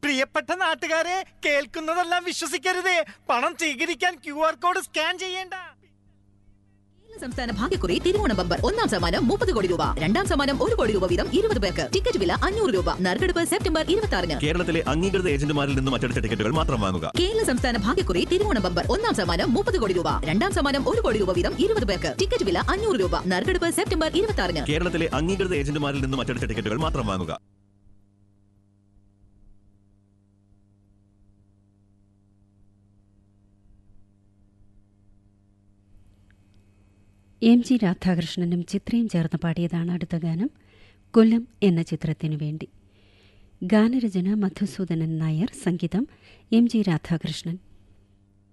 പ്രിയപ്പെട്ട നാട്ടുകാരെ കേൾക്കുന്നതെല്ലാം വിശ്വസിക്കരുത് പണം സ്വീകരിക്കാൻ ക്യു ആർ കോഡ് സ്കാൻ ചെയ്യേണ്ട സംസ്ഥാന ഭാഗ്യക്കുറി തിരുവോണ ബമ്പർ ഒന്നാം സമ്മാനം മുപ്പത് കോടി രൂപ രണ്ടാം സമ്മാനം ഒരു കോടി രൂപ വീതം ഇരുപത് പേർക്ക് ടിക്കറ്റ് വില അഞ്ഞൂറ് രൂപ നറുക്കെടുപ്പ് സെപ്റ്റംബർ ഇരുപത്തി ആറിന് കേരളത്തിലെ അംഗീകൃത ഏജന്റുമാരിൽ നിന്നും അച്ചടിച്ച ടിക്കറ്റുകൾ മാത്രം വാങ്ങുക കേരള സംസ്ഥാന ഭാഗ്യക്കുറി തിരുവോണ ബമ്പർ ഒന്നാം സമ്മാനം മുപ്പത് കോടി രൂപ രണ്ടാം സമ്മാനം ഒരു കോടി രൂപ വീതം ഇരുപത് പേർക്ക് ടിക്കറ്റ് വില അഞ്ഞൂറ് രൂപ നറുക്കെടുപ്പ് സെപ്റ്റംബർ ഇരുപത്തി ആറിന് കേരളത്തിലെ അംഗീകൃത ഏജന്റുമാരിൽ നിന്നും അച്ചടിച്ച ടിക്കറ്റുകൾ മാത്രം വാങ്ങുക എം ജി രാധാകൃഷ്ണനും ചിത്രയും ചേർന്ന് പാടിയതാണ് അടുത്ത ഗാനം കൊല്ലം എന്ന ചിത്രത്തിനു വേണ്ടി ഗാനരചന മധുസൂദനൻ നായർ സംഗീതം എം ജി രാധാകൃഷ്ണൻ